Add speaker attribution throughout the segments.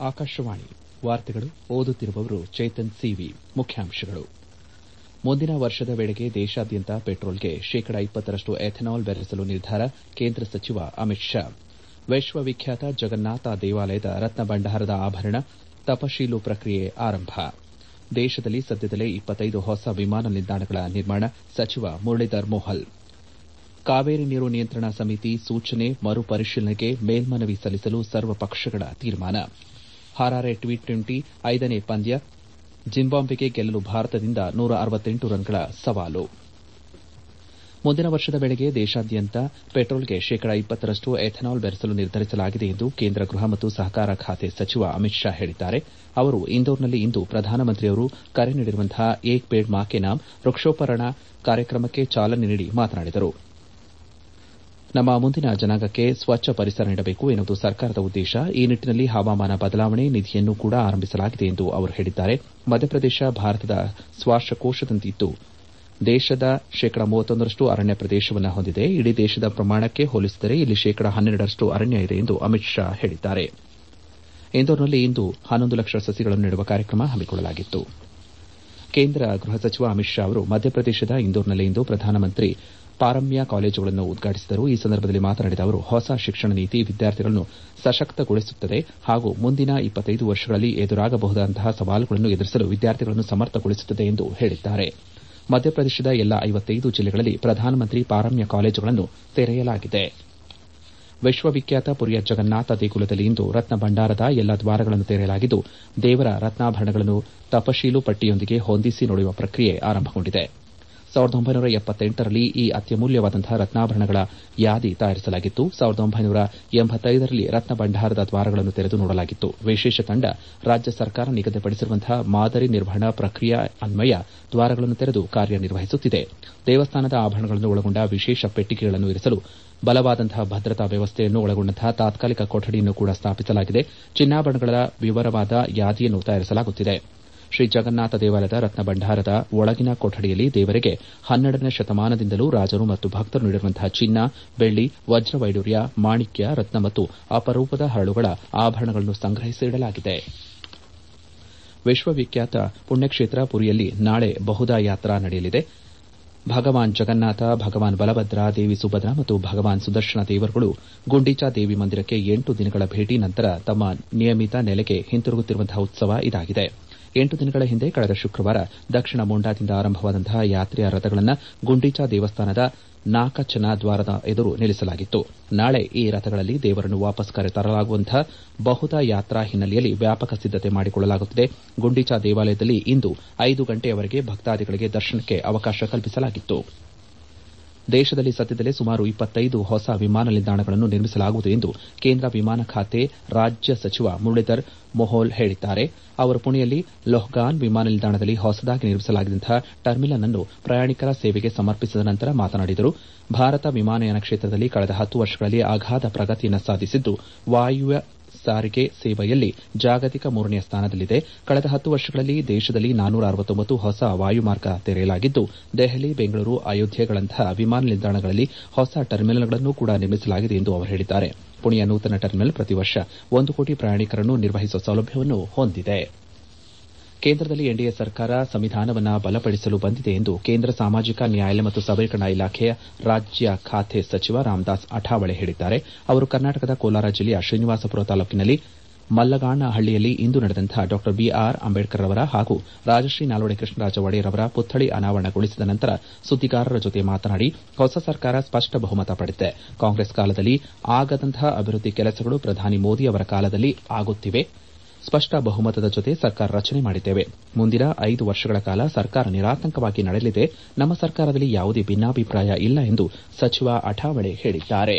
Speaker 1: ಆಕಾಶವಾಣಿ ವಾರ್ತೆಗಳು ಓದುತ್ತಿರುವವರು ಚೇತನ್ ಸಿವಿ ಮುಖ್ಯಾಂಶಗಳು ಮುಂದಿನ ವರ್ಷದ ವೇಳೆಗೆ ದೇಶಾದ್ಯಂತ ಪೆಟ್ರೋಲ್ಗೆ ಶೇಕಡ ಇಪ್ಪತ್ತರಷ್ಟು ಎಥೆನಾಲ್ ಬೆರೆಸಲು ನಿರ್ಧಾರ ಕೇಂದ್ರ ಸಚಿವ ಅಮಿತ್ ಶಾ ವಿಶ್ವವಿಖ್ಯಾತ ಜಗನ್ನಾಥ ದೇವಾಲಯದ ರತ್ನ ಭಂಡಾರದ ಆಭರಣ ತಪಶೀಲು ಪ್ರಕ್ರಿಯೆ ಆರಂಭ ದೇಶದಲ್ಲಿ ಸದ್ಯದಲ್ಲೇ ಇಪ್ಪತ್ತೈದು ಹೊಸ ವಿಮಾನ ನಿಲ್ದಾಣಗಳ ನಿರ್ಮಾಣ ಸಚಿವ ಮುರಳೀಧರ್ ಮೋಹಲ್ ಕಾವೇರಿ ನೀರು ನಿಯಂತ್ರಣ ಸಮಿತಿ ಸೂಚನೆ ಮರುಪರಿಶೀಲನೆಗೆ ಮೇಲ್ಮನವಿ ಸಲ್ಲಿಸಲು ಸರ್ವಪಕ್ಷಗಳ ತೀರ್ಮಾನ ಹರಾರೆ ಟಿ ಟ್ವೆಂಟಿ ಐದನೇ ಪಂದ್ಯ ಜಿಂಬಾಬ್ವೆಗೆ ಗೆಲ್ಲಲು ಭಾರತದಿಂದ ನೂರ ಅರವತ್ತೆಂಟು ರನ್ಗಳ ಸವಾಲು ಮುಂದಿನ ವರ್ಷದ ವೇಳೆಗೆ ದೇಶಾದ್ಯಂತ ಪೆಟ್ರೋಲ್ಗೆ ಶೇಕಡ ಇಪ್ಪತ್ತರಷ್ಟು ಎಥೆನಾಲ್ ಬೆರೆಸಲು ನಿರ್ಧರಿಸಲಾಗಿದೆ ಎಂದು ಕೇಂದ್ರ ಗೃಹ ಮತ್ತು ಸಹಕಾರ ಖಾತೆ ಸಚಿವ ಅಮಿತ್ ಶಾ ಹೇಳಿದ್ದಾರೆ ಅವರು ಇಂದೋರ್ನಲ್ಲಿ ಇಂದು ಪ್ರಧಾನಮಂತ್ರಿಯವರು ಕರೆ ನೀಡಿರುವಂತಹ ಏಕ್ ಪೇಡ್ ಮಾ ಕೆ ನಾಮ್ ವೃಕ್ಷಾರೋಪಣ ಕಾರ್ಯಕ್ರಮಕ್ಕೆ ಚಾಲನೆ ನೀಡಿ ಮಾತನಾಡಿದರು ನಮ್ಮ ಮುಂದಿನ ಜನಾಂಗಕ್ಕೆ ಸ್ವಚ್ಛ ಪರಿಸರ ನೀಡಬೇಕು ಎನ್ನುವುದು ಸರ್ಕಾರದ ಉದ್ದೇಶ ಈ ನಿಟ್ಟನಲ್ಲಿ ಹವಾಮಾನ ಬದಲಾವಣೆ ನಿಧಿಯನ್ನು ಕೂಡ ಆರಂಭಿಸಲಾಗಿದೆ ಎಂದು ಅವರು ಹೇಳಿದ್ದಾರೆ ಮಧ್ಯಪ್ರದೇಶ ಭಾರತದ ಶ್ವಾಸಕೋಶದಂತಿದ್ದು ದೇಶದ ಶೇಕಡ ಮೂವತ್ತೊಂದರಷ್ಟು ಅರಣ್ಯ ಪ್ರದೇಶವನ್ನು ಹೊಂದಿದೆ ಇಡೀ ದೇಶದ ಪ್ರಮಾಣಕ್ಕೆ ಹೋಲಿಸಿದರೆ ಇಲ್ಲಿ ಶೇಕಡ ಹನ್ನೆರಡರಷ್ಟು ಅರಣ್ಯ ಇದೆ ಎಂದು ಅಮಿತ್ ಶಾ ಹೇಳಿದ್ದಾರೆ ಇಂದೋರ್ನಲ್ಲಿ ಇಂದು ಹನ್ನೊಂದು ಲಕ್ಷ ಸಸಿಗಳನ್ನು ನೆಡುವ ಕಾರ್ಯಕ್ರಮ ಹಮ್ಮಿಕೊಳ್ಳಲಾಗಿತ್ತು ಕೇಂದ್ರ ಗೃಹ ಸಚಿವ ಅಮಿತ್ ಶಾ ಅವರು ಮಧ್ಯಪ್ರದೇಶದ ಇಂದೋರ್ನಲ್ಲಿಂದು ಪ್ರಧಾನಮಂತ್ರಿ ಪಾರಮ್ಯ ಕಾಲೇಜುಗಳನ್ನು ಉದ್ಘಾಟಿಸಿದರು ಈ ಸಂದರ್ಭದಲ್ಲಿ ಮಾತನಾಡಿದ ಅವರು ಹೊಸ ಶಿಕ್ಷಣ ನೀತಿ ವಿದ್ಯಾರ್ಥಿಗಳನ್ನು ಸಶಕ್ತಗೊಳಿಸುತ್ತದೆ ಹಾಗೂ ಮುಂದಿನ ಇಪ್ಪತ್ತೈದು ವರ್ಷಗಳಲ್ಲಿ ಎದುರಾಗಬಹುದಾದಂತಹ ಸವಾಲುಗಳನ್ನು ಎದುರಿಸಲು ವಿದ್ಯಾರ್ಥಿಗಳನ್ನು ಸಮರ್ಥಗೊಳಿಸುತ್ತದೆ ಎಂದು ಹೇಳಿದ್ದಾರೆ ಮಧ್ಯಪ್ರದೇಶದ ಎಲ್ಲಾ ಐವತ್ತೈದು ಜಿಲ್ಲೆಗಳಲ್ಲಿ ಪ್ರಧಾನಮಂತ್ರಿ ಪಾರಮ್ಯ ಕಾಲೇಜುಗಳನ್ನು ತೆರೆಯಲಾಗಿದೆ ವಿಶ್ವವಿಖ್ಯಾತ ಪುರಿಯ ಜಗನ್ನಾಥ ದೇಗುಲದಲ್ಲಿ ಇಂದು ರತ್ನ ಭಂಡಾರದ ಎಲ್ಲಾ ದ್ವಾರಗಳನ್ನು ತೆರೆಯಲಾಗಿದ್ದು ದೇವರ ರತ್ನಾಭರಣಗಳನ್ನು ತಪಶೀಲು ಪಟ್ಟಿಯೊಂದಿಗೆ ಹೊಂದಿಸಿ ನೋಡುವ ಪ್ರಕ್ರಿಯೆ ಆರಂಭಗೊಂಡಿದೆ ಸಾವಿರದ ಒಂಬೈನೂರ ಎಪ್ಪತ್ತೆಂಟರಲ್ಲಿ ಈ ಅತ್ಯಮೂಲ್ಯವಾದಂತಹ ರತ್ನಾಭರಣಗಳ ಯಾದಿ ತಯಾರಿಸಲಾಗಿತ್ತು ಸಾವಿರದ ಒಂಬೈನೂರ ಎಂಬತ್ತೈದರಲ್ಲಿ ರತ್ನ ಭಂಡಾರದ ದ್ವಾರಗಳನ್ನು ತೆರೆದು ನೋಡಲಾಗಿತ್ತು ವಿಶೇಷ ತಂಡ ರಾಜ್ಯ ಸರ್ಕಾರ ನಿಗದಿಪಡಿಸಿರುವಂತಹ ಮಾದರಿ ನಿರ್ವಹಣಾ ಪ್ರಕ್ರಿಯೆ ಅನ್ವಯ ದ್ವಾರಗಳನ್ನು ತೆರೆದು ಕಾರ್ಯನಿರ್ವಹಿಸುತ್ತಿದೆ ದೇವಸ್ಥಾನದ ಆಭರಣಗಳನ್ನು ಒಳಗೊಂಡ ವಿಶೇಷ ಪೆಟ್ಟಿಗೆಗಳನ್ನು ಇರಿಸಲು ಬಲವಾದಂತಹ ಭದ್ರತಾ ವ್ಯವಸ್ಥೆಯನ್ನು ಒಳಗೊಂಡಂತಹ ತಾತ್ಕಾಲಿಕ ಕೊಠಡಿಯನ್ನು ಕೂಡ ಸ್ಥಾಪಿಸಲಾಗಿದೆ ಚಿನ್ನಾಭರಣಗಳ ವಿವರವಾದ ಯಾದಿಯನ್ನು ತಯಾರಿಸಲಾಗುತ್ತಿದೆ ಶ್ರೀ ಜಗನ್ನಾಥ ದೇವಾಲಯದ ರತ್ನ ಭಂಡಾರದ ಒಳಗಿನ ಕೊಠಡಿಯಲ್ಲಿ ದೇವರಿಗೆ ಹನ್ನೆರಡನೇ ಶತಮಾನದಿಂದಲೂ ರಾಜರು ಮತ್ತು ಭಕ್ತರು ನೀಡಿರುವಂತಹ ಚಿನ್ನ ಬೆಳ್ಳಿ ವಜ್ರವೈಡೂರ್ಯ ಮಾಣಿಕ್ಯ ರತ್ನ ಮತ್ತು ಅಪರೂಪದ ಹರಳುಗಳ ಆಭರಣಗಳನ್ನು ಸಂಗ್ರಹಿಸಿ ಇಡಲಾಗಿದೆ ವಿಶ್ವವಿಖ್ಯಾತ ಪುಣ್ಯಕ್ಷೇತ್ರ ಪುರಿಯಲ್ಲಿ ನಾಳೆ ಬಹುದಾ ಯಾತ್ರಾ ನಡೆಯಲಿದೆ ಭಗವಾನ್ ಜಗನ್ನಾಥ ಭಗವಾನ್ ಬಲಭದ್ರ ದೇವಿ ಸುಭದ್ರ ಮತ್ತು ಭಗವಾನ್ ಸುದರ್ಶನ ದೇವರುಗಳು ಗುಂಡೀಚಾ ದೇವಿ ಮಂದಿರಕ್ಕೆ ಎಂಟು ದಿನಗಳ ಭೇಟಿ ನಂತರ ತಮ್ಮ ನಿಯಮಿತ ನೆಲೆಗೆ ಹಿಂತಿರುಗುತ್ತಿರುವಂತಹ ಉತ್ಸವ ಇದಾಗಿದೆ ಎಂಟು ದಿನಗಳ ಹಿಂದೆ ಕಳೆದ ಶುಕ್ರವಾರ ದಕ್ಷಿಣ ಮೊಂಡಾದಿಂದ ಆರಂಭವಾದಂತಹ ಯಾತ್ರೆಯ ರಥಗಳನ್ನು ಗುಂಡೀಚಾ ದೇವಸ್ಥಾನದ ನಾಕಚನ ದ್ವಾರದ ಎದುರು ನಿಲ್ಲಿಸಲಾಗಿತ್ತು ನಾಳೆ ಈ ರಥಗಳಲ್ಲಿ ದೇವರನ್ನು ವಾಪಸ್ ಕರೆತರಲಾಗುವಂತಹ ಬಹುದಾ ಯಾತ್ರಾ ಹಿನ್ನೆಲೆಯಲ್ಲಿ ವ್ಯಾಪಕ ಸಿದ್ದತೆ ಮಾಡಿಕೊಳ್ಳಲಾಗುತ್ತಿದೆ ಗುಂಡೀಚಾ ದೇವಾಲಯದಲ್ಲಿ ಇಂದು ಐದು ಗಂಟೆಯವರೆಗೆ ಭಕ್ತಾದಿಗಳಿಗೆ ದರ್ಶನಕ್ಕೆ ಅವಕಾಶ ಕಲ್ಪಿಸಲಾಗಿತ್ತು ದೇಶದಲ್ಲಿ ಸದ್ಯದಲ್ಲೇ ಸುಮಾರು ಇಪ್ಪತ್ತೈದು ಹೊಸ ವಿಮಾನ ನಿಲ್ದಾಣಗಳನ್ನು ನಿರ್ಮಿಸಲಾಗುವುದು ಎಂದು ಕೇಂದ್ರ ವಿಮಾನ ಖಾತೆ ರಾಜ್ಯ ಸಚಿವ ಮುರಳೀಧರ್ ಮೋಹಲ್ ಹೇಳಿದ್ದಾರೆ ಅವರು ಪುಣೆಯಲ್ಲಿ ಲೊಹ್ಗಾನ್ ವಿಮಾನ ನಿಲ್ದಾಣದಲ್ಲಿ ಹೊಸದಾಗಿ ನಿರ್ಮಿಸಲಾಗಿದ್ದಂತಹ ಟರ್ಮಿನಲ್ ಅನ್ನು ಪ್ರಯಾಣಿಕರ ಸೇವೆಗೆ ಸಮರ್ಪಿಸಿದ ನಂತರ ಮಾತನಾಡಿದರು ಭಾರತ ವಿಮಾನಯಾನ ಕ್ಷೇತ್ರದಲ್ಲಿ ಕಳೆದ ಹತ್ತು ವರ್ಷಗಳಲ್ಲಿ ಅಗಾಧ ಪ್ರಗತಿಯನ್ನು ಸಾಧಿಸಿದ್ದು ವಾಯುವ್ಯ ಸಾರಿಗೆ ಸೇವೆಯಲ್ಲಿ ಜಾಗತಿಕ ಮೂರನೆಯ ಸ್ಥಾನದಲ್ಲಿದೆ ಕಳೆದ ಹತ್ತು ವರ್ಷಗಳಲ್ಲಿ ದೇಶದಲ್ಲಿ ನಾನ್ನೂರ ಅರವತ್ತೊಂಬತ್ತು ಹೊಸ ವಾಯುಮಾರ್ಗ ತೆರೆಯಲಾಗಿದ್ದು ದೆಹಲಿ ಬೆಂಗಳೂರು ಅಯೋಧ್ಯೆಗಳಂತಹ ವಿಮಾನ ನಿಲ್ದಾಣಗಳಲ್ಲಿ ಹೊಸ ಟರ್ಮಿನಲ್ಗಳನ್ನು ಕೂಡ ನಿರ್ಮಿಸಲಾಗಿದೆ ಎಂದು ಅವರು ಹೇಳಿದ್ದಾರೆ ಪುಣೆಯ ನೂತನ ಟರ್ಮಿನಲ್ ಪ್ರತಿ ವರ್ಷ ಒಂದು ಕೋಟಿ ಪ್ರಯಾಣಿಕರನ್ನು ನಿರ್ವಹಿಸುವ ಸೌಲಭ್ಯವನ್ನು ಹೊಂದಿದೆ ಕೇಂದ್ರದಲ್ಲಿ ಎನ್ಡಿಎ ಸರ್ಕಾರ ಸಂವಿಧಾನವನ್ನು ಬಲಪಡಿಸಲು ಬಂದಿದೆ ಎಂದು ಕೇಂದ್ರ ಸಾಮಾಜಿಕ ನ್ಯಾಯ ಮತ್ತು ಸಬಲೀಕರಣ ಇಲಾಖೆಯ ರಾಜ್ಯ ಖಾತೆ ಸಚಿವ ರಾಮದಾಸ್ ಅಠಾವಳೆ ಹೇಳಿದ್ದಾರೆ ಅವರು ಕರ್ನಾಟಕದ ಕೋಲಾರ ಜಿಲ್ಲೆಯ ಶ್ರೀನಿವಾಸಪುರ ತಾಲೂಕಿನಲ್ಲಿ ಮಲ್ಲಗಾನಹಳ್ಳಿಯಲ್ಲಿ ಇಂದು ನಡೆದಂತಹ ಡಾ ಬಿಆರ್ ಅಂಬೇಡ್ಕರ್ ಅವರ ಹಾಗೂ ರಾಜಶ್ರೀ ನಾಲ್ವಡಿ ಕೃಷ್ಣರಾಜ ಒಡೆಯರ್ ಅವರ ಪುತ್ಥಳಿ ಅನಾವರಣಗೊಳಿಸಿದ ನಂತರ ಸುದ್ದಿಗಾರರ ಜೊತೆ ಮಾತನಾಡಿ ಹೊಸ ಸರ್ಕಾರ ಸ್ಪಷ್ಟ ಬಹುಮತ ಪಡೆದಿದೆ ಕಾಂಗ್ರೆಸ್ ಕಾಲದಲ್ಲಿ ಆಗದಂತಹ ಅಭಿವೃದ್ಧಿ ಕೆಲಸಗಳು ಪ್ರಧಾನಿ ಮೋದಿ ಅವರ ಕಾಲದಲ್ಲಿ ಆಗುತ್ತಿವೆ ಸ್ಪಷ್ಟ ಬಹುಮತದ ಜೊತೆ ಸರ್ಕಾರ ರಚನೆ ಮಾಡಿದ್ದೇವೆ ಮುಂದಿನ ಐದು ವರ್ಷಗಳ ಕಾಲ ಸರ್ಕಾರ ನಿರಾತಂಕವಾಗಿ ನಡೆಯಲಿದೆ ನಮ್ಮ ಸರ್ಕಾರದಲ್ಲಿ ಯಾವುದೇ ಭಿನ್ನಾಭಿಪ್ರಾಯ ಇಲ್ಲ ಎಂದು ಸಚಿವ ಅಠಾವಳೆ ಹೇಳಿದ್ದಾರೆ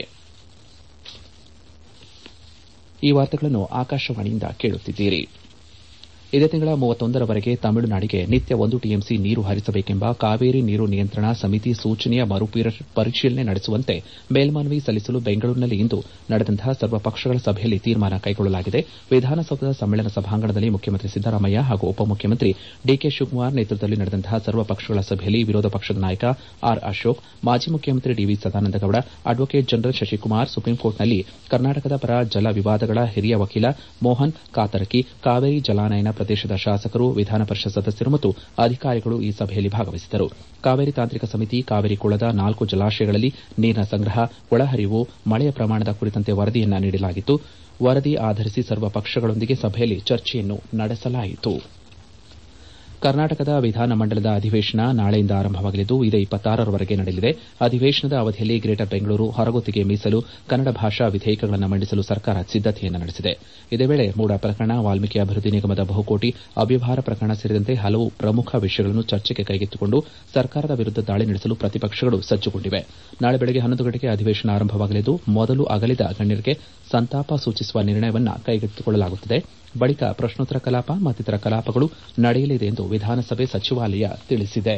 Speaker 1: ಈ ವಾರ್ತೆಗಳನ್ನು ಆಕಾಶವಾಣಿಯಿಂದ ಕೇಳುತ್ತಿದ್ದೀರಿ ಇದೇ ತಿಂಗಳ ಮೂವತ್ತೊಂದರವರೆಗೆ ತಮಿಳುನಾಡಿಗೆ ನಿತ್ಯ ಒಂದು ಟಿಎಂಸಿ ನೀರು ಹರಿಸಬೇಕೆಂಬ ಕಾವೇರಿ ನೀರು ನಿಯಂತ್ರಣ ಸಮಿತಿ ಸೂಚನೆಯ ಮರು ಪರಿಶೀಲನೆ ನಡೆಸುವಂತೆ ಮೇಲ್ಮನವಿ ಸಲ್ಲಿಸಲು ಬೆಂಗಳೂರಿನಲ್ಲಿ ಇಂದು ನಡೆದಂತಹ ಸರ್ವಪಕ್ಷಗಳ ಸಭೆಯಲ್ಲಿ ತೀರ್ಮಾನ ಕೈಗೊಳ್ಳಲಾಗಿದೆ ವಿಧಾನಸೌಧದ ಸಮ್ಮೇಳನ ಸಭಾಂಗಣದಲ್ಲಿ ಮುಖ್ಯಮಂತ್ರಿ ಸಿದ್ದರಾಮಯ್ಯ ಹಾಗೂ ಉಪಮುಖ್ಯಮಂತ್ರಿ ಡಿಕೆ ಶಿವಕುಮಾರ್ ನೇತೃತ್ವದಲ್ಲಿ ನಡೆದಂತಹ ಸರ್ವಪಕ್ಷಗಳ ಸಭೆಯಲ್ಲಿ ವಿರೋಧ ಪಕ್ಷದ ನಾಯಕ ಆರ್ ಅಶೋಕ್ ಮಾಜಿ ಮುಖ್ಯಮಂತ್ರಿ DV Sadananda Gowda advocate general Shashikumar ಸುಪ್ರೀಂಕೋರ್ಟ್ನಲ್ಲಿ ಕರ್ನಾಟಕದ ಪರ ಜಲ ವಿವಾದಗಳ ಹಿರಿಯ ವಕೀಲ ಮೋಹನ್ ಕಾತರಕಿ ಕಾವೇರಿ ಜಲಾನಯನ ಪ್ರದೇಶದ ಶಾಸಕರು ವಿಧಾನಪರಿಷತ್ ಸದಸ್ಯರು ಮತ್ತು ಅಧಿಕಾರಿಗಳು ಈ ಸಭೆಯಲ್ಲಿ ಭಾಗವಹಿಸಿದ್ದರು ಕಾವೇರಿ ತಾಂತ್ರಿಕ ಸಮಿತಿ ಕಾವೇರಿ ಕೊಳ್ಳದ ನಾಲ್ಕು ಜಲಾಶಯಗಳಲ್ಲಿ ನೀರಿನ ಸಂಗ್ರಹ ಒಳಹರಿವು ಮಳೆಯ ಪ್ರಮಾಣದ ಕುರಿತಂತೆ ವರದಿಯನ್ನ ನೀಡಲಾಗಿತ್ತು ವರದಿ ಆಧರಿಸಿ ಸರ್ವಪಕ್ಷಗಳೊಂದಿಗೆ ಸಭೆಯಲ್ಲಿ ಚರ್ಚೆಯನ್ನು ನಡೆಸಲಾಯಿತು ಕರ್ನಾಟಕದ ವಿಧಾನಮಂಡಲದ ಅಧಿವೇಶನ ನಾಳೆಯಿಂದ ಆರಂಭವಾಗಲಿದ್ದು ಇದೇ ಇಪ್ಪತ್ತಾರರವರೆಗೆ ನಡೆಯಲಿದೆ ಅಧಿವೇಶನದ ಅವಧಿಯಲ್ಲಿ ಗ್ರೇಟರ್ ಬೆಂಗಳೂರು ಹೊರಗುತ್ತಿಗೆ ಮೀಸಲು ಕನ್ನಡ ಭಾಷಾ ವಿಧೇಯಕಗಳನ್ನು ಮಂಡಿಸಲು ಸರ್ಕಾರ ಸಿದ್ದತೆಯನ್ನು ನಡೆಸಿದೆ ಇದೇ ವೇಳೆ ಮೂಡ ಪ್ರಕರಣ ವಾಲ್ಮೀಕಿ ಅಭಿವೃದ್ಧಿ ನಿಗಮದ ಬಹುಕೋಟಿ ಅವ್ಯವಹಾರ ಪ್ರಕರಣ ಸೇರಿದಂತೆ ಹಲವು ಪ್ರಮುಖ ವಿಷಯಗಳನ್ನು ಚರ್ಚೆಗೆ ಕೈಗೆತ್ತಿಕೊಂಡು ಸರ್ಕಾರದ ವಿರುದ್ದ ದಾಳಿ ನಡೆಸಲು ಪ್ರತಿಪಕ್ಷಗಳು ಸಜ್ಜುಗೊಂಡಿವೆ ನಾಳೆ ಬೆಳಗ್ಗೆ ಹನ್ನೊಂದು ಗಂಟೆಗೆ ಅಧಿವೇಶನ ಆರಂಭವಾಗಲಿದ್ದು ಮೊದಲು ಅಗಲಿದ ಗಣ್ಯರಿಗೆ ಸಂತಾಪ ಸೂಚಿಸುವ ನಿರ್ಣಯವನ್ನು ಕೈಗೆತ್ತಿಕೊಳ್ಳಲಾಗುತ್ತದೆ ಬಳಿಕ ಪ್ರಶ್ನೋತ್ತರ ಕಲಾಪ ಮತ್ತಿತರ ಕಲಾಪಗಳು ನಡೆಯಲಿದೆ ಎಂದು ವಿಧಾನಸಭೆ ಸಚಿವಾಲಯ ತಿಳಿಸಿದೆ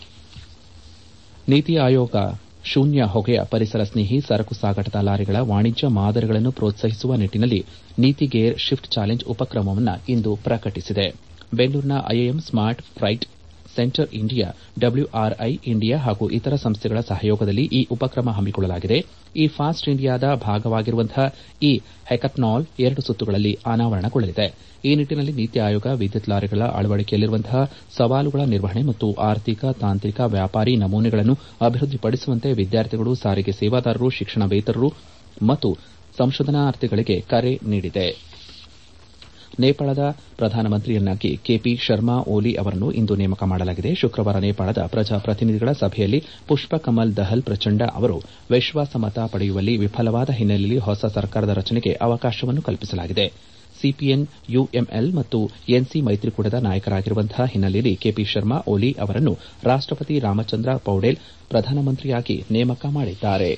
Speaker 1: ನೀತಿ ಆಯೋಗ ಶೂನ್ಯ ಹೊಗೆಯ ಪರಿಸರ ಸ್ನೇಹಿ ಸರಕು ಸಾಗಾಟದ ಲಾರಿಗಳ ವಾಣಿಜ್ಯ ಮಾದರಿಗಳನ್ನು ಪ್ರೋತ್ಸಾಹಿಸುವ ನಿಟ್ಟಿನಲ್ಲಿ ನೀತಿ ಗೇರ್ ಶಿಫ್ಟ್ ಚಾಲೆಂಜ್ ಉಪಕ್ರಮವನ್ನು ಇಂದು ಪ್ರಕಟಿಸಿದೆ ಬೆಂಗಳೂರಿನ IIM smart freight centre India WRI India ಹಾಗೂ ಇತರ ಸಂಸ್ಥೆಗಳ ಸಹಯೋಗದಲ್ಲಿ ಈ ಉಪಕ್ರಮ ಹಮ್ಮಿಕೊಳ್ಳಲಾಗಿದೆ ಈ ಫಾಸ್ಟ್ ಇಂಡಿಯಾದ ಭಾಗವಾಗಿರುವಂತಹ ಈ ಹೆಕಥಾನಾಲ್ ಎರಡು ಸುತ್ತುಗಳಲ್ಲಿ ಅನಾವರಣಗೊಳ್ಳಲಿದೆ ಈ ನಿಟ್ಟಿನಲ್ಲಿ ನೀತಿ ಆಯೋಗ ವಿದ್ಯುತ್ ಲಾರಿಗಳ ಅಳವಡಿಕೆಯಲ್ಲಿರುವಂತಹ ಸವಾಲುಗಳ ನಿರ್ವಹಣೆ ಮತ್ತು ಆರ್ಥಿಕ ತಾಂತ್ರಿಕ ವ್ಯಾಪಾರಿ ನಮೂನೆಗಳನ್ನು ಅಭಿವೃದ್ಧಿಪಡಿಸುವಂತೆ ವಿದ್ಯಾರ್ಥಿಗಳು ಸಾರಿಗೆ ಸೇವಾದಾರರು ಶಿಕ್ಷಣವೇತರರು ಮತ್ತು ಸಂಶೋಧನಾರ್ಥಿಗಳಿಗೆ ಕರೆ ನೀಡಿದೆ ನೇಪಾಳದ ಪ್ರಧಾನಮಂತ್ರಿಯನ್ನಾಗಿ ಕೆಪಿ ಶರ್ಮಾ ಓಲಿ ಅವರನ್ನು ಇಂದು ನೇಮಕ ಮಾಡಲಾಗಿದೆ ಶುಕ್ರವಾರ ನೇಪಾಳದ ಪ್ರಜಾಪ್ರತಿನಿಧಿಗಳ ಸಭೆಯಲ್ಲಿ ಪುಷ್ಪ ಕಮಲ್ ದಹಲ್ ಪ್ರಚಂಡ ಅವರು ವಿಶ್ವಾಸಮತ ಪಡೆಯುವಲ್ಲಿ ವಿಫಲವಾದ ಹಿನ್ನೆಲೆಯಲ್ಲಿ ಹೊಸ ಸರ್ಕಾರದ ರಚನೆಗೆ ಅವಕಾಶವನ್ನು ಕಲ್ಪಿಸಲಾಗಿದೆ ಸಿಪಿಎನ್ ಯುಎಂಎಲ್ ಮತ್ತು ಎನ್ಸಿ ಮೈತ್ರಿಕೂಟದ ನಾಯಕರಾಗಿರುವಂತಹ ಹಿನ್ನೆಲೆಯಲ್ಲಿ ಕೆಪಿ ಶರ್ಮಾ ಓಲಿ ಅವರನ್ನು ರಾಷ್ಟಪತಿ ರಾಮಚಂದ್ರ ಪೌಡೇಲ್ ಪ್ರಧಾನಮಂತ್ರಿಯಾಗಿ ನೇಮಕ ಮಾಡಿದ್ದಾರೆ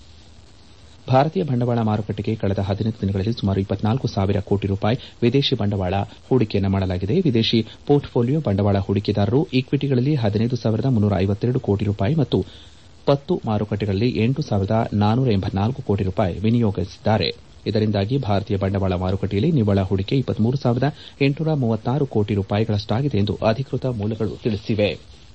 Speaker 1: ಭಾರತೀಯ ಬಂಡವಾಳ ಮಾರುಕಟ್ಟೆಗೆ ಕಳೆದ ಹದಿನೈದು ದಿನಗಳಲ್ಲಿ ಸುಮಾರು ಇಪ್ಪತ್ನಾಲ್ಕು ಸಾವಿರ ಕೋಟಿ ರೂಪಾಯಿ ವಿದೇಶಿ ಬಂಡವಾಳ ಹೂಡಿಕೆಯನ್ನು ಮಾಡಲಾಗಿದೆ ವಿದೇಶಿ ಪೋರ್ಟ್ಫೋಲಿಯೋ ಬಂಡವಾಳ ಹೂಡಿಕೆದಾರರು ಈಕ್ವಿಟಿಗಳಲ್ಲಿ ಹದಿನೈದು ಸಾವಿರದ ಮುನ್ನೂರ ಐವತ್ತೆರಡು ಕೋಟಿ ರೂಪಾಯಿ ಮತ್ತು ಪತ್ತು ಮಾರುಕಟ್ಟೆಗಳಲ್ಲಿ ಎಂಟು ಸಾವಿರದ ನಾನೂರ ಎಂಬತ್ನಾಲ್ಕು ಕೋಟಿ ರೂಪಾಯಿ ವಿನಿಯೋಗಿಸಿದ್ದಾರೆ ಇದರಿಂದಾಗಿ ಭಾರತೀಯ ಬಂಡವಾಳ ಮಾರುಕಟ್ಟೆಯಲ್ಲಿ ನಿವ್ವಳ ಹೂಡಿಕೆ ಇಪ್ಪತ್ಮೂರು ಸಾವಿರದ ಎಂಟುನೂರ ಮೂವತ್ತಾರು ಕೋಟಿ ರೂಪಾಯಿಗಳಷ್ಟಾಗಿದೆ ಎಂದು ಅಧಿಕೃತ ಮೂಲಗಳು ತಿಳಿಸಿವೆ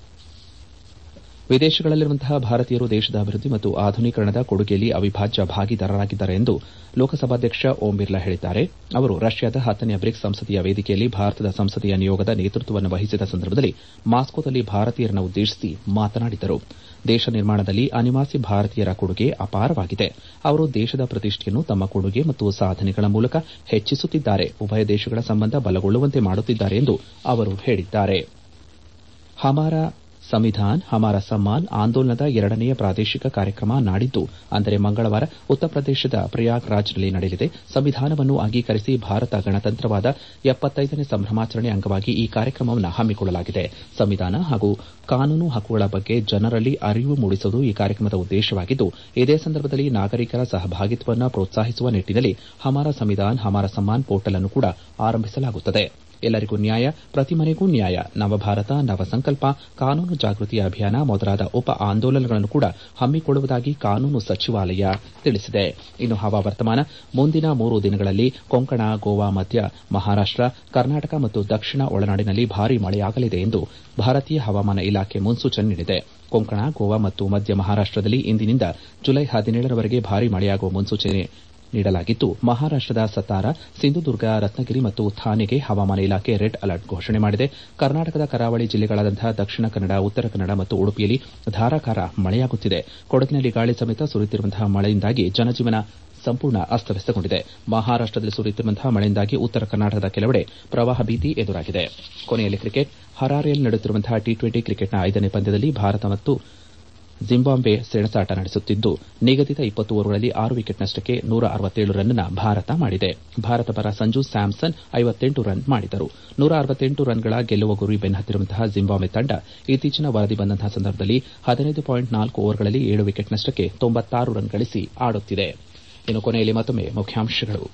Speaker 1: ವಿದೇಶಗಳಲ್ಲಿರುವಂತಹ ಭಾರತೀಯರು ದೇಶದ ಅಭಿವೃದ್ಧಿ ಮತ್ತು ಆಧುನೀಕರಣದ ಕೊಡುಗೆಯಲ್ಲಿ ಅವಿಭಾಜ್ಯ ಭಾಗಿದಾರರಾಗಿದ್ದಾರೆ ಎಂದು ಲೋಕಸಭಾಧ್ಯಕ್ಷ ಓಂ ಬಿರ್ಲಾ ಹೇಳಿದ್ದಾರೆ ಅವರು ರಷ್ಯಾದ ಹತ್ತನೇ ಬ್ರಿಕ್ಸ್ ಸಂಸದೀಯ ವೇದಿಕೆಯಲ್ಲಿ ಭಾರತದ ಸಂಸದೀಯ ನಿಯೋಗದ ನೇತೃತ್ವವನ್ನು ವಹಿಸಿದ ಸಂದರ್ಭದಲ್ಲಿ ಮಾಸ್ಕೋದಲ್ಲಿ ಭಾರತೀಯರನ್ನು ಉದ್ದೇಶಿಸಿ ಮಾತನಾಡಿದರು ದೇಶ ನಿರ್ಮಾಣದಲ್ಲಿ ಅನಿವಾಸಿ ಭಾರತೀಯರ ಕೊಡುಗೆ ಅಪಾರವಾಗಿದೆ ಅವರು ದೇಶದ ಪ್ರತಿಷ್ಠೆಯನ್ನು ತಮ್ಮ ಕೊಡುಗೆ ಮತ್ತು ಸಾಧನೆಗಳ ಮೂಲಕ ಹೆಚ್ಚಿಸುತ್ತಿದ್ದಾರೆ ಉಭಯ ದೇಶಗಳ ಸಂಬಂಧ ಬಲಗೊಳ್ಳುವಂತೆ ಮಾಡುತ್ತಿದ್ದಾರೆ ಎಂದು ಅವರು ಹೇಳಿದ್ದಾರೆ ಹಮಾರ ಸಂವಿಧಾನ್ ಹಮಾರ ಸಮ್ಮಾನ್ ಆಂದೋಲನದ ಎರಡನೆಯ ಪ್ರಾದೇಶಿಕ ಕಾರ್ಯಕ್ರಮ ನಾಡಿದ್ದು ಅಂದರೆ ಮಂಗಳವಾರ ಉತ್ತರ ಪ್ರದೇಶದ ಪ್ರಯಾಗ್ರಾಜ್ನಲ್ಲಿ ನಡೆಯಲಿದೆ ಸಂವಿಧಾನವನ್ನು ಅಂಗೀಕರಿಸಿ ಭಾರತ ಗಣತಂತ್ರವಾದ ಎಪ್ಪತ್ತೈದನೇ ಸಂಭ್ರಮಾಚರಣೆ ಅಂಗವಾಗಿ ಈ ಕಾರ್ಯಕ್ರಮವನ್ನು ಹಮ್ಮಿಕೊಳ್ಳಲಾಗಿದೆ ಸಂವಿಧಾನ ಹಾಗೂ ಕಾನೂನು ಹಕ್ಕುಗಳ ಬಗ್ಗೆ ಜನರಲ್ಲಿ ಅರಿವು ಮೂಡಿಸುವುದು ಈ ಕಾರ್ಯಕ್ರಮದ ಉದ್ದೇಶವಾಗಿದ್ದು ಇದೇ ಸಂದರ್ಭದಲ್ಲಿ ನಾಗರಿಕರ ಸಹಭಾಗಿತ್ವವನ್ನು ಪ್ರೋತ್ಸಾಹಿಸುವ ನಿಟ್ಟಿನಲ್ಲಿ ಹಮಾರ ಸಂವಿಧಾನ್ ಹಮಾರ ಸಮ್ಮಾನ್ ಪೋರ್ಟಲ್ ಅನ್ನು ಕೂಡ ಆರಂಭಿಸಲಾಗುತ್ತದೆ ಎಲ್ಲರಿಗೂ ನ್ಯಾಯ ಪ್ರತಿ ಮನೆಗೂ ನ್ಯಾಯ ನವಭಾರತ ನವಸಂಕಲ್ಪ ಕಾನೂನು ಜಾಗೃತಿ ಅಭಿಯಾನ ಮೊದಲಾದ ಉಪ ಆಂದೋಲನಗಳನ್ನು ಕೂಡ ಹಮ್ಮಿಕೊಳ್ಳುವುದಾಗಿ ಕಾನೂನು ಸಚಿವಾಲಯ ತಿಳಿಸಿದೆ ಇನ್ನು ಹವಾವರ್ತಮಾನ ಮುಂದಿನ ಮೂರು ದಿನಗಳಲ್ಲಿ ಕೊಂಕಣ ಗೋವಾ ಮಧ್ಯ ಮಹಾರಾಷ್ಟ ಕರ್ನಾಟಕ ಮತ್ತು ದಕ್ಷಿಣ ಒಳನಾಡಿನಲ್ಲಿ ಭಾರೀ ಮಳೆಯಾಗಲಿದೆ ಎಂದು ಭಾರತೀಯ ಹವಾಮಾನ ಇಲಾಖೆ ಮುನ್ಸೂಚನೆ ನೀಡಿದೆ ಕೊಂಕಣ ಗೋವಾ ಮತ್ತು ಮಧ್ಯ ಮಹಾರಾಷ್ಟದಲ್ಲಿ ಇಂದಿನಿಂದ ಜುಲೈ ಹದಿನೇಳರವರೆಗೆ ಭಾರೀ ಮಳೆಯಾಗುವ ಮುನ್ಸೂಚನೆ ನೀಡಲಾಗಿದ್ದು ಮಹಾರಾಷ್ಟದ ಸತಾರ ಸಿಂಧುದುರ್ಗ ರತ್ನಗಿರಿ ಮತ್ತು ಥಾನೆಗೆ ಹವಾಮಾನ ಇಲಾಖೆ ರೆಡ್ ಅಲರ್ಟ್ ಘೋಷಣೆ ಮಾಡಿದೆ ಕರ್ನಾಟಕದ ಕರಾವಳಿ ಜಿಲ್ಲೆಗಳಾದಂತಹ ದಕ್ಷಿಣ ಕನ್ನಡ ಉತ್ತರ ಕನ್ನಡ ಮತ್ತು ಉಡುಪಿಯಲ್ಲಿ ಧಾರಾಕಾರ ಮಳೆಯಾಗುತ್ತಿದೆ ಕೊಡಗಿನಲ್ಲಿ ಗಾಳಿ ಸಮೇತ ಸುರಿಯುತ್ತಿರುವಂತಹ ಮಳೆಯಿಂದಾಗಿ ಜನಜೀವನ ಸಂಪೂರ್ಣ ಅಸ್ತವ್ಯಸ್ತಗೊಂಡಿದೆ ಮಹಾರಾಷ್ಟದಲ್ಲಿ ಸುರಿಯುತ್ತಿರುವಂತಹ ಮಳೆಯಿಂದಾಗಿ ಉತ್ತರ ಕರ್ನಾಟಕದ ಕೆಲವೆಡೆ ಪ್ರವಾಹ ಭೀತಿ ಎದುರಾಗಿದೆ ಕೊನೆಯಲ್ಲಿ ಕ್ರಿಕೆಟ್ ಹರಾರೆಯಲ್ಲಿ ನಡೆಯುತ್ತಿರುವಂತಹ ಟಿ ಟ್ವೆಂಟಿ ಕ್ರಿಕೆಟ್ನ ಐದನೇ ಪಂದ್ಯದಲ್ಲಿ ಭಾರತ ಮತ್ತು ಜಿಂಬಾಬ್ವೆ ಸೆಣಸಾಟ ನಡೆಸುತ್ತಿದ್ದು ನಿಗದಿತ ಇಪ್ಪತ್ತು ಓವರ್ಗಳಲ್ಲಿ ಆರು ವಿಕೆಟ್ನಷ್ಟಕ್ಕೆ ನೂರ ಅರವತ್ತೇಳು ರನ್ನ ಭಾರತ ಮಾಡಿದೆ ಭಾರತ ಪರ ಸಂಜು ಸ್ಯಾಮ್ಸನ್ ಐವತ್ತೆಂಟು ರನ್ ಮಾಡಿದರು ನೂರ ಅರವತ್ತೆಂಟು ರನ್ಗಳ ಗೆಲ್ಲುವ ಗುರಿ ಬೆನ್ನತ್ತಿರುವಂತಹ ಜಿಂಬಾಬ್ವೆ ತಂಡ ಇತ್ತೀಚಿನ ವರದಿ ಬಂದಂತಹ ಸಂದರ್ಭದಲ್ಲಿ ಹದಿನೈದು ಪಾಯಿಂಟ್ ನಾಲ್ಕು ಓವರ್ಗಳಲ್ಲಿ ಏಳು ವಿಕೆಟ್ನಷ್ಟಕ್ಕೆ ತೊಂಬತ್ತಾರು ರನ್ ಗಳಿಸಿ ಆಡುತ್ತಿದೆ ಇನ್ನು ಕೊನೆಯಲ್ಲಿ ಮತ್ತೊಮ್ಮೆ ಮುಖ್ಯಾಂಶಗಳು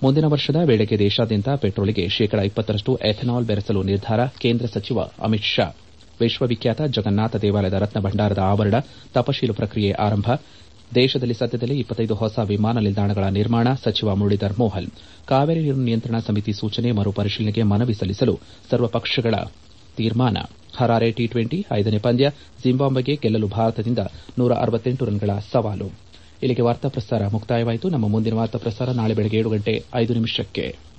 Speaker 1: ಮುಂದಿನ ವರ್ಷದ ವೇಳೆಗೆ ದೇಶಾದ್ಯಂತ ಪೆಟ್ರೋಲ್ಗೆ ಶೇಕಡಾ ಇಪ್ಪತ್ತರಷ್ಟು ಎಥೆನಾಲ್ ಬೆರೆಸಲು ನಿರ್ಧಾರ ಕೇಂದ್ರ ಸಚಿವ ಅಮಿತ್ ಶಾ ವಿಶ್ವವಿಖ್ಯಾತ ಜಗನ್ನಾಥ ದೇವಾಲಯದ ರತ್ನ ಭಂಡಾರದ ಆವರಣ ತಪಶೀಲು ಪ್ರಕ್ರಿಯೆ ಆರಂಭ ದೇಶದಲ್ಲಿ ಸದ್ಯದಲ್ಲೇ ಇಪ್ಪತ್ತೈದು ಹೊಸ ವಿಮಾನ ನಿಲ್ದಾಣಗಳ ನಿರ್ಮಾಣ ಸಚಿವ ಮುರಳೀಧರ್ ಮೋಹಲ್ ಕಾವೇರಿ ನೀರು ನಿಯಂತ್ರಣ ಸಮಿತಿ ಸೂಚನೆ ಮರುಪರಿಶೀಲನೆಗೆ ಮನವಿ ಸಲ್ಲಿಸಲು ಸರ್ವಪಕ್ಷಗಳ ತೀರ್ಮಾನ ಹರಾರೆ ಟಿ ಟ್ವೆಂಟಿ ಐದನೇ ಪಂದ್ಯ ಜಿಂಬಾಬ್ವೆಗೆ ಗೆಲ್ಲಲು ಭಾರತದಿಂದ ನೂರ ಅರವತ್ತೆಂಟು ರನ್ಗಳ ಸವಾಲು ಇಲ್ಲಿಗೆ ವಾರ್ತಾ ಪ್ರಸಾರ ಮುಕ್ತಾಯವಾಯಿತು ನಮ್ಮ ಮುಂದಿನ ವಾರ್ತಾ ಪ್ರಸಾರ ನಾಳೆ ಬೆಳಗ್ಗೆ ಏಳು ಗಂಟೆ ಐದು ನಿಮಿಷಕ್ಕೆ